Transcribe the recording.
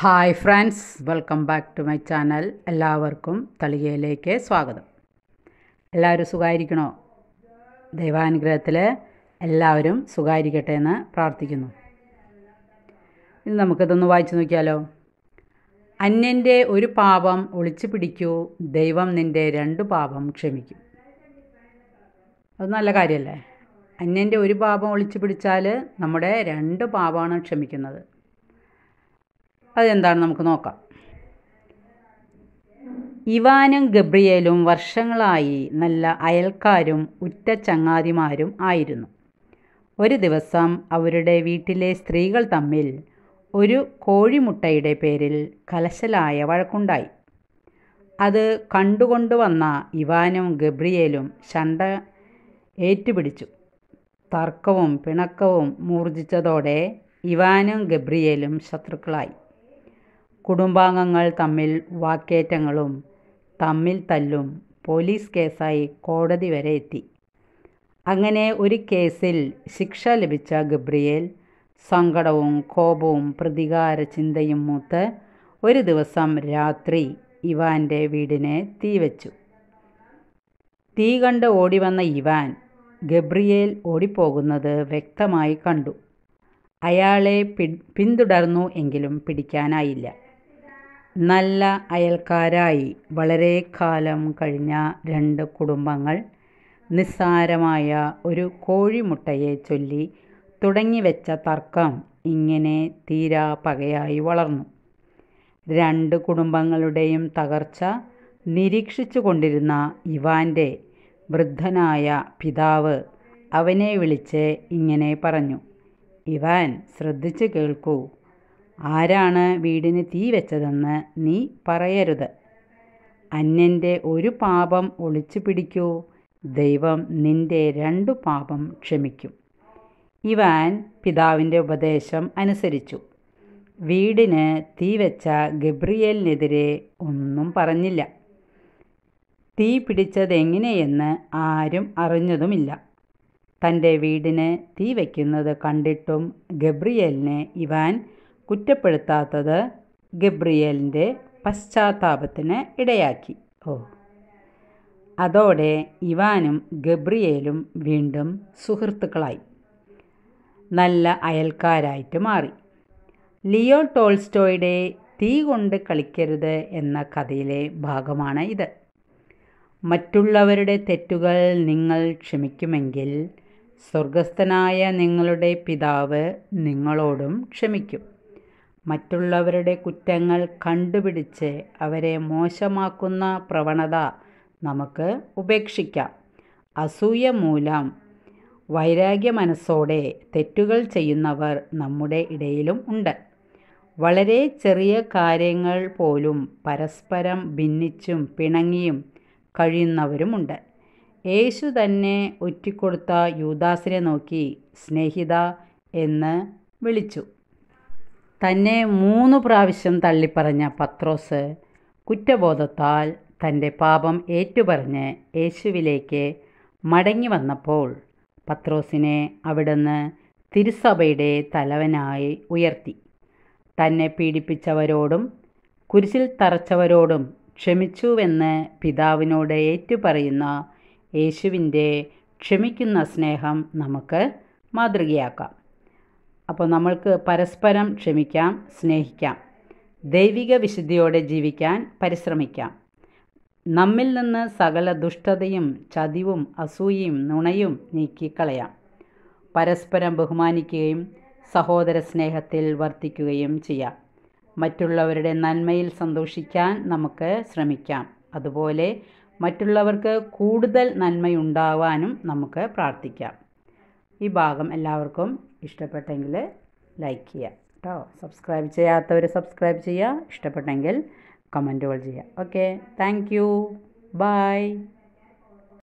hi friends welcome back to my channel എല്ലാവർക്കും തളികയിലേക്ക് സ്വാഗതം എല്ലാവരും സുഖമായിരിക്കണോ ദൈവാനുഗ്രഹത്തിൽ എല്ലാവരും സുഖമായിരിക്കട്ടെ എന്ന് പ്രാർത്ഥിക്കുന്നു ഇനി നമുക്കിതൊന്ന് വായിച്ചു നോക്കിയാലോ അന്യൻ്റെ ഒരു പാപം ഒളിച്ചു പിടിക്കൂ ദൈവം നിൻ്റെ രണ്ട് പാപം ക്ഷമിക്കും അത് നല്ല കാര്യമല്ലേ അന്യൻ്റെ ഒരു പാപം ഒളിച്ചു പിടിച്ചാൽ നമ്മുടെ രണ്ട് പാപമാണ് ക്ഷമിക്കുന്നത് അതെന്താണ് നമുക്ക് നോക്കാം ഇവാനും ഗബ്രിയേലും വർഷങ്ങളായി നല്ല അയൽക്കാരും ഉറ്റ ചങ്ങാതിമാരും ആയിരുന്നു ഒരു ദിവസം അവരുടെ വീട്ടിലെ സ്ത്രീകൾ തമ്മിൽ ഒരു കോഴിമുട്ടയുടെ പേരിൽ കലശലായ വഴക്കുണ്ടായി അത് കണ്ടുകൊണ്ടുവന്ന ഇവാനും ഗബ്രിയേലും ശണ്ട ഏറ്റുപിടിച്ചു തർക്കവും പിണക്കവും മൂർജിച്ചതോടെ ഇവാനും ഗബ്രിയേലും ശത്രുക്കളായി കുടുംബാംഗങ്ങൾ തമ്മിൽ വാക്കേറ്റങ്ങളും തമ്മിൽ തല്ലും പോലീസ് കേസായി കോടതി വരെ എത്തി അങ്ങനെ ഒരു കേസിൽ ശിക്ഷ ലഭിച്ച ഗബ്രിയേൽ സങ്കടവും കോപവും പ്രതികാര ചിന്തയും മൂത്ത് ഒരു ദിവസം രാത്രി ഇവാൻ്റെ വീടിന് തീ വെച്ചു തീ കണ്ട് ഓടിവന്ന ഇവാൻ ഗബ്രിയേൽ ഓടിപ്പോകുന്നത് വ്യക്തമായി കണ്ടു അയാളെ പി പിന്തുടർന്നു എങ്കിലും പിടിക്കാനായില്ല നല്ല അയൽക്കാരായി വളരെ കാലം കഴിഞ്ഞ രണ്ട് കുടുംബങ്ങൾ നിസ്സാരമായ ഒരു കോഴിമുട്ടയെ ചൊല്ലി തുടങ്ങിവെച്ച തർക്കം ഇങ്ങനെ തീരാ പകയായി വളർന്നു രണ്ട് കുടുംബങ്ങളുടെയും തകർച്ച നിരീക്ഷിച്ചു കൊണ്ടിരുന്ന ഇവാൻ്റെ വൃദ്ധനായ പിതാവ് അവനെ വിളിച്ച് ഇങ്ങനെ പറഞ്ഞു ഇവാൻ ശ്രദ്ധിച്ചു കേൾക്കൂ ആരാണ് വീടിന് തീ വെച്ചതെന്ന് നീ പറയരുത് അന്യൻ്റെ ഒരു പാപം ഒളിച്ചു പിടിക്കൂ ദൈവം നിന്റെ രണ്ടു പാപം ക്ഷമിക്കും ഇവാൻ പിതാവിൻ്റെ ഉപദേശം അനുസരിച്ചു വീടിന് തീ വെച്ച ഗബ്രിയേലിനെതിരെ ഒന്നും പറഞ്ഞില്ല തീ പിടിച്ചതെങ്ങനെയെന്ന് ആരും അറിഞ്ഞതുമില്ല തൻ്റെ വീടിന് തീ വയ്ക്കുന്നത് കണ്ടിട്ടും ഗബ്രിയേലിനെ ഇവാൻ കുറ്റപ്പെടുത്താത്തത് ഗബ്രിയേലിൻ്റെ പശ്ചാത്താപത്തിന് ഇടയാക്കി ഓ അതോടെ ഇവാനും ഗബ്രിയേലും വീണ്ടും സുഹൃത്തുക്കളായി നല്ല അയൽക്കാരായിട്ട് മാറി ലിയോ ടോൾസ്റ്റോയുടെ തീ കൊണ്ട് കളിക്കരുത് എന്ന കഥയിലെ ഭാഗമാണ് ഇത് മറ്റുള്ളവരുടെ തെറ്റുകൾ നിങ്ങൾ ക്ഷമിക്കുമെങ്കിൽ സ്വർഗസ്ഥനായ നിങ്ങളുടെ പിതാവ് നിങ്ങളോടും ക്ഷമിക്കും മറ്റുള്ളവരുടെ കുറ്റങ്ങൾ കണ്ടുപിടിച്ച് അവരെ മോശമാക്കുന്ന പ്രവണത നമുക്ക് ഉപേക്ഷിക്കാം അസൂയ മൂലം വൈരാഗ്യ മനസ്സോടെ തെറ്റുകൾ ചെയ്യുന്നവർ നമ്മുടെ ഇടയിലും ഉണ്ട് വളരെ ചെറിയ കാര്യങ്ങൾ പോലും പരസ്പരം ഭിന്നിച്ചും പിണങ്ങിയും കഴിയുന്നവരുമുണ്ട് യേശു തന്നെ ഒറ്റിക്കൊടുത്ത യൂദാസിനെ നോക്കി സ്നേഹിത എന്ന് വിളിച്ചു തന്നെ മൂന്ന് പ്രാവശ്യം തള്ളിപ്പറഞ്ഞ പത്രോസ് കുറ്റബോധത്താൽ തൻ്റെ പാപം ഏറ്റുപറഞ്ഞ് യേശുവിലേക്ക് മടങ്ങി വന്നപ്പോൾ പത്രോസിനെ അവിടുന്ന് തിരുസഭയുടെ തലവനായി ഉയർത്തി തന്നെ പീഡിപ്പിച്ചവരോടും കുരിശിൽ തറച്ചവരോടും ക്ഷമിച്ചുവെന്ന് പിതാവിനോട് ഏറ്റുപറയുന്ന യേശുവിൻ്റെ ക്ഷമിക്കുന്ന സ്നേഹം നമുക്ക് മാതൃകയാക്കാം അപ്പോൾ നമ്മൾക്ക് പരസ്പരം ക്ഷമിക്കാം സ്നേഹിക്കാം ദൈവിക വിശുദ്ധിയോടെ ജീവിക്കാൻ പരിശ്രമിക്കാം നമ്മിൽ നിന്ന് സകല ദുഷ്ടതയും ചതിവും അസൂയയും നുണയും നീക്കിക്കളയാം പരസ്പരം ബഹുമാനിക്കുകയും സഹോദര സ്നേഹത്തിൽ വർത്തിക്കുകയും ചെയ്യാം മറ്റുള്ളവരുടെ നന്മയിൽ സന്തോഷിക്കാൻ നമുക്ക് ശ്രമിക്കാം അതുപോലെ മറ്റുള്ളവർക്ക് കൂടുതൽ നന്മയുണ്ടാവാനും നമുക്ക് പ്രാർത്ഥിക്കാം ഈ ഭാഗം എല്ലാവർക്കും ഇഷ്ടപ്പെട്ടെങ്കിൽ ലൈക്ക് ചെയ്യുക കേട്ടോ സബ്സ്ക്രൈബ് ചെയ്യാത്തവർ സബ്സ്ക്രൈബ് ചെയ്യുക ഇഷ്ടപ്പെട്ടെങ്കിൽ കമൻറ്റുകൾ ചെയ്യുക ഓക്കെ താങ്ക് യു ബൈ